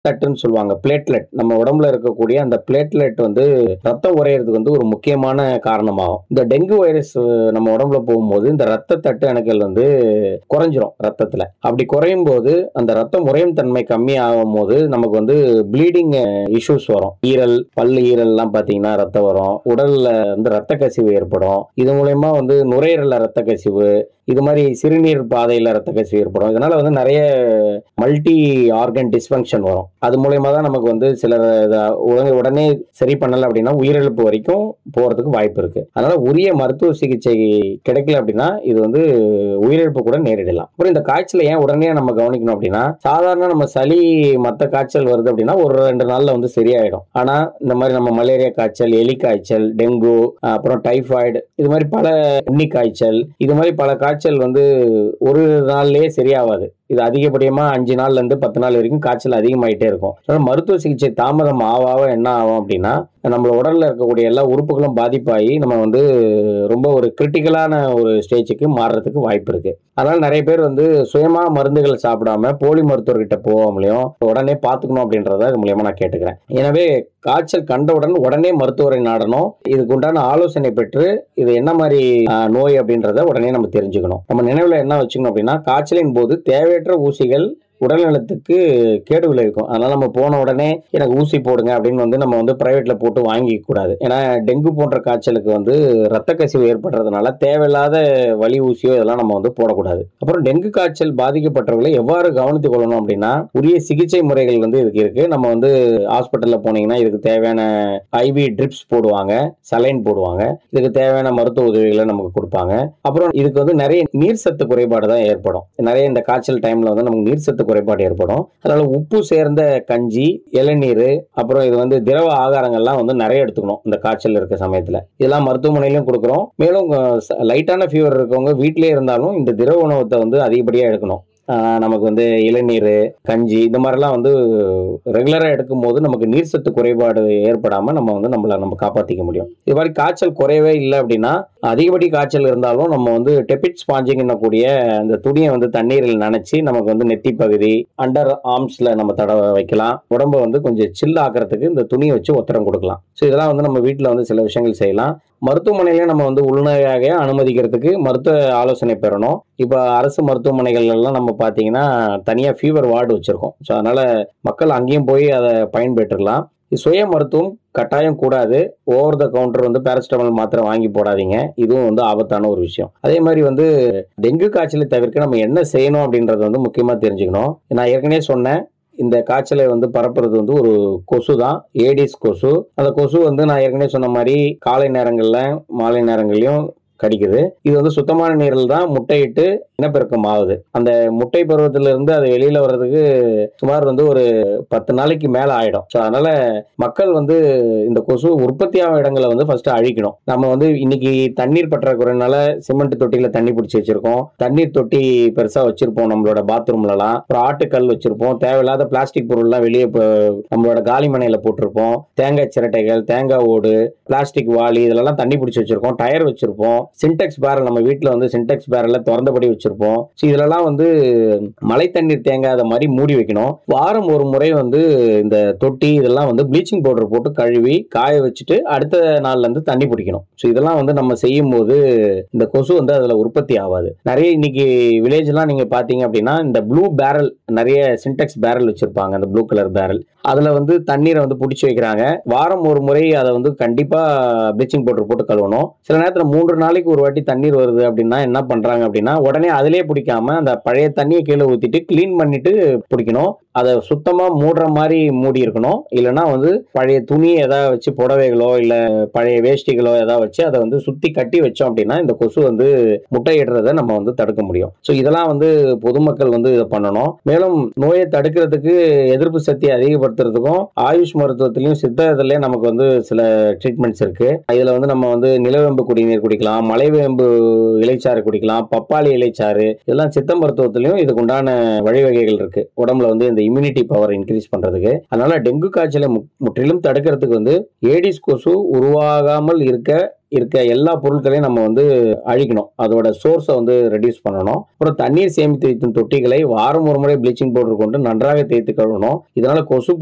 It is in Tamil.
தட்டுன்னு சொல்லுவாங்க பிளேட்லெட் நம்ம உடம்புல இருக்கக்கூடிய அந்த பிளேட்லெட் வந்து ரத்தம் உறையிறதுக்கு வந்து ஒரு முக்கியமான காரணமாகும் இந்த டெங்கு வைரஸ் நம்ம உடம்புல போகும்போது இந்த ரத்த தட்டு அணுக்கள் வந்து குறைஞ்சிரும் ரத்தத்துல அப்படி குறையும் போது அந்த ரத்தம் உறையும் தன்மை கம்மி ஆகும் போது நமக்கு வந்து ப்ளீடிங் இஷ்யூஸ் வரும் ஈரல் பல்லு ஈரல் எல்லாம் பாத்தீங்கன்னா ரத்தம் வரும் உடல்ல வந்து ரத்த கசிவு ஏற்படும் இது மூலயமா வந்து நுரையீரல்ல ரத்த கசிவு இது மாதிரி சிறுநீர் பாதையில ரத்த கசிவு ஏற்படும் இதனால வந்து நிறைய மல்டி ஆர்கன் டிஸ்ஃபங்க்ஷன் வரும் அது மூலயமா தான் நமக்கு வந்து சில இத- உடனே உடனே சரி பண்ணல அப்படின்னா உயிரிழப்பு வரைக்கும் போறதுக்கு வாய்ப்பு இருக்கு அதனால உரிய மருத்துவ சிகிச்சை கிடைக்கல அப்படின்னா இது வந்து உயிரிழப்பு கூட நேரிடலாம் அப்புறம் இந்த காய்ச்சலை ஏன் உடனே நம்ம கவனிக்கணும் அப்படின்னா சாதாரண நம்ம சளி மற்ற காய்ச்சல் வருது அப்படின்னா ஒரு ரெண்டு நாள்ல வந்து சரியாயிடும் ஆனா இந்த மாதிரி நம்ம மலேரியா காய்ச்சல் எலி காய்ச்சல் டெங்கு அப்புறம் டைஃபாய்டு இது மாதிரி பல உண்ணி காய்ச்சல் இது மாதிரி பல காய்ச்சல் வந்து ஒரு நாள்லயே சரியாகாது இது அதிகப்படியமா அஞ்சு நாள்ல இருந்து பத்து நாள் வரைக்கும் காய்ச்சல் அதிகமாயிட்டே இருக்கும் அதனால மருத்துவ சிகிச்சை தாமதம் ஆவ ஆவ என்ன ஆகும் அப்படின்னா நம்ம உடல்ல இருக்கக்கூடிய எல்லா உறுப்புகளும் பாதிப்பாகி நம்ம வந்து ரொம்ப ஒரு கிரிட்டிக்கலான ஒரு ஸ்டேஜுக்கு மாறுறதுக்கு வாய்ப்பு இருக்கு அதனால நிறைய பேர் வந்து சுயமா மருந்துகள் சாப்பிடாம போலி மருத்துவர்கிட்ட போகாமலையும் உடனே பார்த்துக்கணும் அப்படின்றத இது மூலியமா நான் கேட்டுக்கிறேன் எனவே காய்ச்சல் கண்டவுடன் உடனே மருத்துவரை நாடணும் இதுக்கு உண்டான ஆலோசனை பெற்று இது என்ன மாதிரி ஆஹ், நோய் அப்படின்றத உடனே நம்ம தெரிஞ்சுக்கணும் நம்ம நினைவுல என்ன வச்சுக்கணும் அப்படின்னா காய்ச்சலின் போது தேவையற்ற ஊசிகள் உடல்நலத்துக்கு கேடு விளைவிக்கும் அதனால நம்ம போன உடனே எனக்கு ஊசி போடுங்க அப்படின்னு வந்து நம்ம வந்து பிரைவேட்ல போட்டு வாங்கிக்க கூடாது ஏன்னா டெங்கு போன்ற காய்ச்சலுக்கு வந்து ரத்த கசிவு ஏற்படுறதுனால தேவையில்லாத வலி ஊசியோ இதெல்லாம் நம்ம வந்து போடக்கூடாது அப்புறம் டெங்கு காய்ச்சல் பாதிக்கப்பட்டவர்களை எவ்வாறு கவனித்துக் கொள்ளணும் அப்படின்னா உரிய சிகிச்சை முறைகள் வந்து இதுக்கு இருக்கு நம்ம வந்து ஹாஸ்பிட்டல்ல போனீங்கன்னா இதுக்கு தேவையான ஐவி ட்ரிப்ஸ் போடுவாங்க சலைன் போடுவாங்க இதுக்கு தேவையான மருத்துவ உதவிகளை நமக்கு கொடுப்பாங்க அப்புறம் இதுக்கு வந்து நிறைய நீர் சத்து குறைபாடு தான் ஏற்படும் நிறைய இந்த காய்ச்சல் டைம்ல வந்து நமக்கு நீர் சத்து குறைபாடு ஏற்படும் அதனால உப்பு சேர்ந்த கஞ்சி இளநீர் அப்புறம் இது வந்து திரவ ஆகாரங்கள்லாம் வந்து நிறைய எடுத்துக்கணும் இந்த காய்ச்சல் இருக்க சமயத்துல இதெல்லாம் மருத்துவமனையிலும் கொடுக்குறோம் மேலும் லைட்டான ஃபீவர் இருக்கவங்க வீட்டிலே இருந்தாலும் இந்த திரவ உணவத்தை வந்து அதிகப்படியா எடுக்கணும் ஆஹ் நமக்கு வந்து இளநீர் கஞ்சி இந்த மாதிரிலாம் வந்து ரெகுலராக எடுக்கும் போது நமக்கு நீர் சத்து குறைபாடு ஏற்படாம நம்ம வந்து நம்மளை நம்ம காப்பாற்றிக்க முடியும் இது மாதிரி காய்ச்சல் குறையவே இல்லை அப்படின்னா அதிகப்படி காய்ச்சல் இருந்தாலும் நம்ம வந்து டெபிட் ஸ்பாஞ்சிங் கூடிய அந்த துணியை வந்து தண்ணீரில் நனைச்சி நமக்கு வந்து நெத்தி பகுதி அண்டர் ஆர்ம்ஸ்ல நம்ம தடவை வைக்கலாம் உடம்ப வந்து கொஞ்சம் சில் ஆக்கிறதுக்கு இந்த துணியை வச்சு ஒத்தரம் கொடுக்கலாம் ஸோ இதெல்லாம் வந்து நம்ம வீட்டில் வந்து சில விஷயங்கள் செய்யலாம் மருத்துவமனையில நம்ம வந்து உள்நோயாக அனுமதிக்கிறதுக்கு மருத்துவ ஆலோசனை பெறணும் இப்போ அரசு மருத்துவமனைகள் எல்லாம் நம்ம பார்த்தீங்கன்னா தனியாக ஃபீவர் வார்டு வச்சிருக்கோம் ஸோ அதனால மக்கள் அங்கேயும் போய் அதை பயன்பெற்றுக்கலாம் சுய மருத்துவம் கட்டாயம் கூடாது ஓவர் த கவுண்டர் வந்து பேரசிட்டமால் மாத்திரை வாங்கி போடாதீங்க இதுவும் வந்து ஆபத்தான ஒரு விஷயம் அதே மாதிரி வந்து டெங்கு காய்ச்சலை தவிர்க்க நம்ம என்ன செய்யணும் அப்படின்றத வந்து முக்கியமாக தெரிஞ்சுக்கணும் நான் ஏற்கனவே சொன்னேன் இந்த காய்ச்சலை வந்து பரப்புறது வந்து ஒரு கொசு தான் ஏடிஸ் கொசு அந்த கொசு வந்து நான் ஏற்கனவே சொன்ன மாதிரி காலை நேரங்கள்ல மாலை நேரங்கள்லயும் கடிக்குது இது வந்து சுத்தமான நீரில் தான் முட்டையிட்டு இனப்பெருக்கம் ஆகுது அந்த முட்டை பருவத்துல இருந்து அது வெளியில வர்றதுக்கு சுமார் வந்து ஒரு பத்து நாளைக்கு மேல ஆயிடும் ஸோ அதனால மக்கள் வந்து இந்த கொசு உற்பத்தியாகும் இடங்களை வந்து ஃபர்ஸ்ட் அழிக்கணும் நம்ம வந்து இன்னைக்கு தண்ணீர் பற்றாக்குறைனால சிமெண்ட் தொட்டியில தண்ணி பிடிச்சி வச்சிருக்கோம் தண்ணீர் தொட்டி பெருசா வச்சிருப்போம் நம்மளோட பாத்ரூம்லலாம் அப்புறம் ஆட்டுக்கல் வச்சிருப்போம் தேவையில்லாத பிளாஸ்டிக் பொருள்லாம் வெளியே இப்போ நம்மளோட காலிமனையில போட்டிருப்போம் தேங்காய் சிரட்டைகள் தேங்காய் ஓடு பிளாஸ்டிக் வாளி இதெல்லாம் தண்ணி பிடிச்சி வச்சிருக்கோம் டயர் வச்சிருப்போம் சின்டெக்ஸ் பேரல் நம்ம வீட்டில் வந்து சின்டெக்ஸ் பேரல்ல திறந்தபடி வச்சிருப்போம் ஸோ இதுலலாம் வந்து மழை தண்ணீர் தேங்காத மாதிரி மூடி வைக்கணும் வாரம் ஒரு முறை வந்து இந்த தொட்டி இதெல்லாம் வந்து ப்ளீச்சிங் பவுடர் போட்டு கழுவி காய வச்சுட்டு அடுத்த நாள்ல இருந்து தண்ணி பிடிக்கணும் ஸோ இதெல்லாம் வந்து நம்ம செய்யும் போது இந்த கொசு வந்து அதுல உற்பத்தி ஆகாது நிறைய இன்னைக்கு வில்லேஜ்லாம் நீங்க பாத்தீங்க அப்படின்னா இந்த ப்ளூ பேரல் நிறைய சின்டெக்ஸ் பேரல் வச்சிருப்பாங்க அந்த ப்ளூ கலர் பேரல் அதுல வந்து தண்ணீரை வந்து பிடிச்சி வைக்கிறாங்க வாரம் ஒரு முறை அதை வந்து கண்டிப்பா ப்ளீச்சிங் பவுடர் போட்டு கழுவணும் சில நேரத்துல மூன்று நாளைக்கு ஒரு வாட்டி தண்ணீர் வருது அப்படின்னா என்ன பண்றாங்க அப்படின்னா உடனே அதிலே பிடிக்காம அந்த பழைய தண்ணியை கீழே ஊத்திட்டு க்ளீன் பண்ணிட்டு பிடிக்கணும் அதை சுத்தமா மூடுற மாதிரி மூடி இருக்கணும் இல்லைன்னா வந்து பழைய துணி ஏதாவது வச்சு புடவைகளோ இல்ல பழைய வேஷ்டிகளோ ஏதாவது வச்சு அதை வந்து சுத்தி கட்டி வச்சோம் அப்படின்னா இந்த கொசு வந்து முட்டையிடுறதை நம்ம வந்து தடுக்க முடியும் ஸோ இதெல்லாம் வந்து பொதுமக்கள் வந்து இதை பண்ணணும் மேலும் நோயை தடுக்கிறதுக்கு எதிர்ப்பு சக்தியை அதிகப்படுத்துறதுக்கும் ஆயுஷ் மருத்துவத்திலையும் சித்தத்திலையும் நமக்கு வந்து சில ட்ரீட்மெண்ட்ஸ் இருக்கு இதுல வந்து நம்ம வந்து நிலவேம்பு குடிநீர் குடிக்கலாம் மலைவேம்பு இலைச்சாறு குடிக்கலாம் பப்பாளி இலைச்சாறு இதெல்லாம் சித்த மருத்துவத்திலையும் இதுக்கு உண்டான வழிவகைகள் இருக்கு உடம்புல வந்து இந்த அந்த இம்யூனிட்டி பவர் இன்க்ரீஸ் பண்றதுக்கு அதனால டெங்கு காய்ச்சலை மு- முற்றிலும் தடுக்கிறதுக்கு வந்து ஏடிஸ் கொசு உருவாகாமல் இருக்க இருக்க எல்லா பொருட்களையும் நம்ம வந்து அழிக்கணும் அதோட சோர்ஸை வந்து ரெடியூஸ் பண்ணணும் அப்புறம் தண்ணீர் சேமித்து வைக்கும் தொட்டிகளை வாரம் ஒரு முறை ப்ளீச்சிங் பவுடர் கொண்டு நன்றாக தேய்த்து கழுவணும் இதனால கொசு